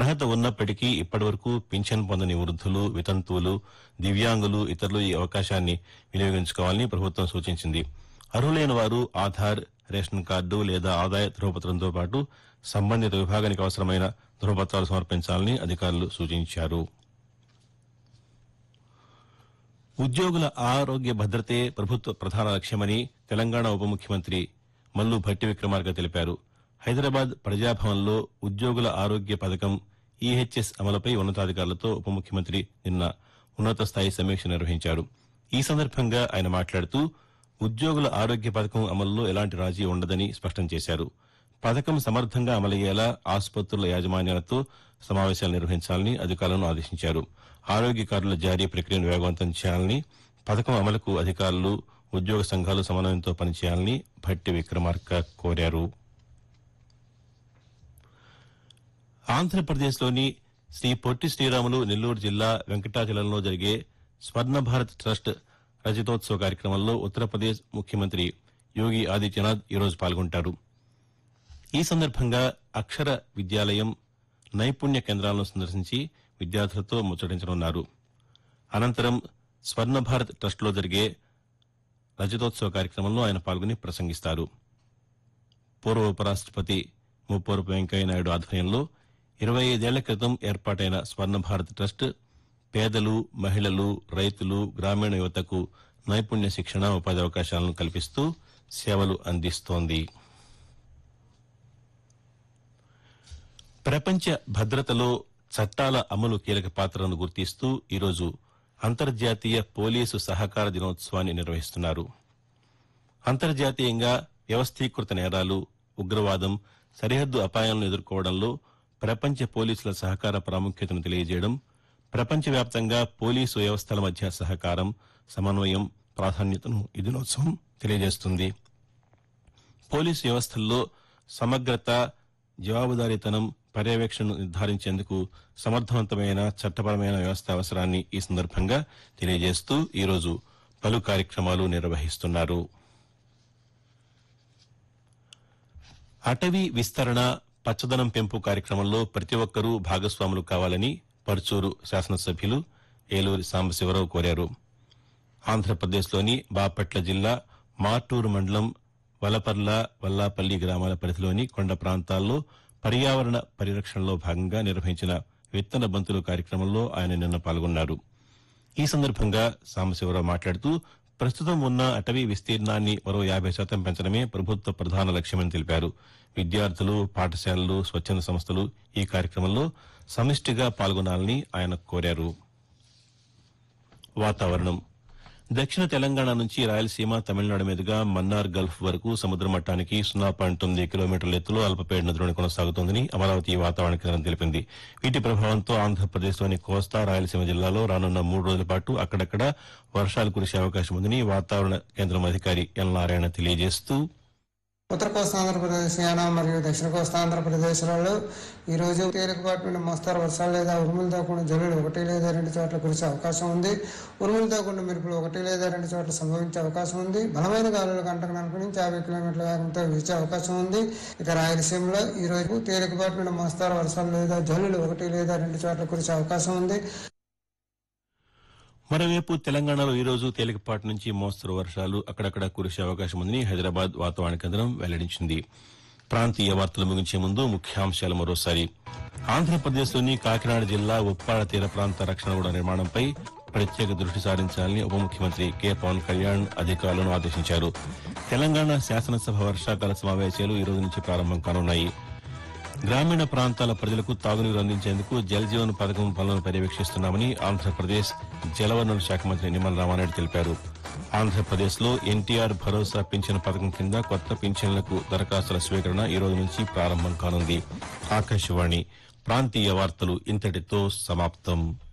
అర్హత ఉన్నప్పటికీ ఇప్పటివరకు పింఛన్ పొందని వృద్ధులు వితంతువులు దివ్యాంగులు ఇతరులు ఈ అవకాశాన్ని వినియోగించుకోవాలని ప్రభుత్వం సూచించింది అర్హులైన వారు ఆధార్ రేషన్ కార్డు లేదా ఆదాయ ధృవపత్రంతో పాటు సంబంధిత విభాగానికి అవసరమైన ధృవపత్రాలు సమర్పించాలని అధికారులు సూచించారు ఉద్యోగుల ఆరోగ్య భద్రతే ప్రభుత్వ ప్రధాన లక్ష్యమని తెలంగాణ ఉప ముఖ్యమంత్రి మల్లు భట్టి విక్రమార్క తెలిపారు హైదరాబాద్ ప్రజాభవన్లో ఉద్యోగుల ఆరోగ్య పథకం ఈహెచ్ఎస్ అమలుపై ఉన్నతాధికారులతో ఉప ముఖ్యమంత్రి నిన్న ఉన్నత స్థాయి సమీక్ష నిర్వహించారు ఈ సందర్భంగా ఆయన మాట్లాడుతూ ఉద్యోగుల ఆరోగ్య పథకం అమలులో ఎలాంటి రాజీ ఉండదని స్పష్టం చేశారు పథకం సమర్థంగా అమలయ్యేలా ఆసుపత్రుల యాజమాన్యాలతో సమావేశాలు నిర్వహించాలని అధికారులను ఆదేశించారు ఆరోగ్య కార్డుల జారీ ప్రక్రియను వేగవంతం చేయాలని పథకం అమలుకు అధికారులు ఉద్యోగ సంఘాలు సమన్వయంతో పనిచేయాలని భట్టి విక్రమార్క కోరారు ఆంధ్రప్రదేశ్లోని శ్రీ పొట్టి శ్రీరాములు నెల్లూరు జిల్లా వెంకటాచలంలో జరిగే స్వర్ణ భారత్ ట్రస్ట్ రజతోత్సవ కార్యక్రమంలో ఉత్తరప్రదేశ్ ముఖ్యమంత్రి యోగి ఆదిత్యనాథ్ ఈరోజు పాల్గొంటారు ఈ సందర్భంగా అక్షర విద్యాలయం నైపుణ్య కేంద్రాలను సందర్శించి విద్యార్థులతో ముచ్చటించనున్నారు అనంతరం స్వర్ణ భారత్ ట్రస్టులో జరిగే రజతోత్సవ కార్యక్రమంలో ఆయన పాల్గొని ప్రసంగిస్తారు పూర్వ ఉపరాష్టపతి ముప్పవరపు వెంకయ్యనాయుడు ఆధ్వర్యంలో ఇరవై ఐదేళ్ల క్రితం ఏర్పాటైన స్వర్ణ భారత్ ట్రస్ట్ పేదలు మహిళలు రైతులు గ్రామీణ యువతకు నైపుణ్య శిక్షణ ఉపాధి అవకాశాలను కల్పిస్తూ సేవలు అందిస్తోంది ప్రపంచ భద్రతలో చట్టాల అమలు కీలక పాత్రను గుర్తిస్తూ ఈరోజు అంతర్జాతీయ పోలీసు సహకార దినోత్సవాన్ని నిర్వహిస్తున్నారు అంతర్జాతీయంగా వ్యవస్థీకృత నేరాలు ఉగ్రవాదం సరిహద్దు అపాయాలను ఎదుర్కోవడంలో ప్రపంచ పోలీసుల సహకార ప్రాముఖ్యతను తెలియజేయడం ప్రపంచవ్యాప్తంగా పోలీసు వ్యవస్థల మధ్య సహకారం సమన్వయం ప్రాధాన్యతను ఈ దినోత్సవం తెలియజేస్తుంది పోలీసు వ్యవస్థల్లో సమగ్రత జవాబుదారీతనం పర్యవేక్షణను నిర్ధారించేందుకు సమర్థవంతమైన చట్టపరమైన వ్యవస్థ అవసరాన్ని ఈ సందర్భంగా తెలియజేస్తూ ఈరోజు పలు కార్యక్రమాలు నిర్వహిస్తున్నారు అటవీ విస్తరణ పచ్చదనం పెంపు కార్యక్రమంలో ప్రతి ఒక్కరూ భాగస్వాములు కావాలని పర్చూరు శాసనసభ్యులు ఏలూరి సాంబశివరావు కోరారు ఆంధ్రప్రదేశ్లోని బాపట్ల జిల్లా మార్టూరు మండలం వలపర్ల వల్లాపల్లి గ్రామాల పరిధిలోని కొండ ప్రాంతాల్లో పర్యావరణ పరిరక్షణలో భాగంగా నిర్వహించిన విత్తన బంతులు కార్యక్రమంలో ఆయన నిన్న పాల్గొన్నారు ఈ సందర్భంగా సాంబశివరావు మాట్లాడుతూ ప్రస్తుతం ఉన్న అటవీ విస్తీర్ణాన్ని మరో యాభై శాతం పెంచడమే ప్రభుత్వ ప్రధాన లక్ష్యమని తెలిపారు విద్యార్థులు పాఠశాలలు స్వచ్ఛంద సంస్థలు ఈ కార్యక్రమంలో సమిష్టిగా పాల్గొనాలని ఆయన కోరారు వాతావరణం దక్షిణ తెలంగాణ నుంచి రాయలసీమ తమిళనాడు మీదుగా మన్నార్ గల్ఫ్ వరకు సముద్ర మట్టానికి సున్నా పాయింట్ తొమ్మిది కిలోమీటర్ల ఎత్తులో అల్పపీడన ద్రోణి కొనసాగుతోందని అమరావతి వాతావరణ కేంద్రం తెలిపింది వీటి ప్రభావంతో ఆంధ్రప్రదేశ్లోని కోస్తా రాయలసీమ జిల్లాలో రానున్న మూడు రోజుల పాటు అక్కడక్కడ వర్షాలు కురిసే అవకాశం ఉందని వాతావరణ కేంద్రం అధికారి ఎల్ నారాయణ తెలియజేస్తూ ఉత్తర కోస్తా ఆంధ్రప్రదేశ్ యానం మరియు దక్షిణ కోస్తా ఆంధ్రప్రదేశ్లలో ఈ రోజు తేలికపాటి నుండి మోస్తారు వర్షాలు లేదా ఉరుములతో కూడిన జల్లులు ఒకటి లేదా రెండు చోట్ల కురిసే అవకాశం ఉంది ఉరుములతో కూడిన మెరుపులు ఒకటి లేదా రెండు చోట్ల సంభవించే అవకాశం ఉంది బలమైన గాలులు గంటకు నలభై నుంచి యాభై కిలోమీటర్ల వేగంతో వీచే అవకాశం ఉంది ఇక రాయలసీమలో ఈ రోజు తేలికపాటి నుండి మోస్తారు వర్షాలు లేదా జల్లులు ఒకటి లేదా రెండు చోట్ల కురిసే అవకాశం ఉంది మరోవైపు తెలంగాణలో ఈ రోజు తేలికపాటి నుంచి మోస్తరు వర్షాలు అక్కడక్కడ కురిసే అవకాశం ఉందని హైదరాబాద్ వాతావరణ కేంద్రం వెల్లడించింది ప్రాంతీయ వార్తలు ముగించే ముందు ముఖ్యాంశాలు మరోసారి ఆంధ్రప్రదేశ్లోని కాకినాడ జిల్లా ఉప్పాడ తీర ప్రాంత రక్షణ గోడ నిర్మాణంపై ప్రత్యేక దృష్టి సారించాలని ఉప ముఖ్యమంత్రి కె పవన్ కళ్యాణ్ అధికారులను ఆదేశించారు తెలంగాణ శాసనసభ వర్షాకాల సమావేశాలు ఈ రోజు నుంచి ప్రారంభం కానున్నాయి గ్రామీణ ప్రాంతాల ప్రజలకు తాగునీరు అందించేందుకు జల్ జీవన్ పథకం పనులను పర్యవేక్షిస్తున్నామని ఆంధ్రప్రదేశ్ జలవనరుల శాఖ మంత్రి నిమ్మల రామారెడ్డి తెలిపారు ఆంధ్రప్రదేశ్ లో ఎన్టీఆర్ భరోసా పింఛన్ పథకం కింద కొత్త పింఛన్లకు దరఖాస్తుల స్వీకరణ ఈ రోజు నుంచి ప్రారంభం కానుంది ఆకాశవాణి ప్రాంతీయ వార్తలు ఇంతటితో సమాప్తం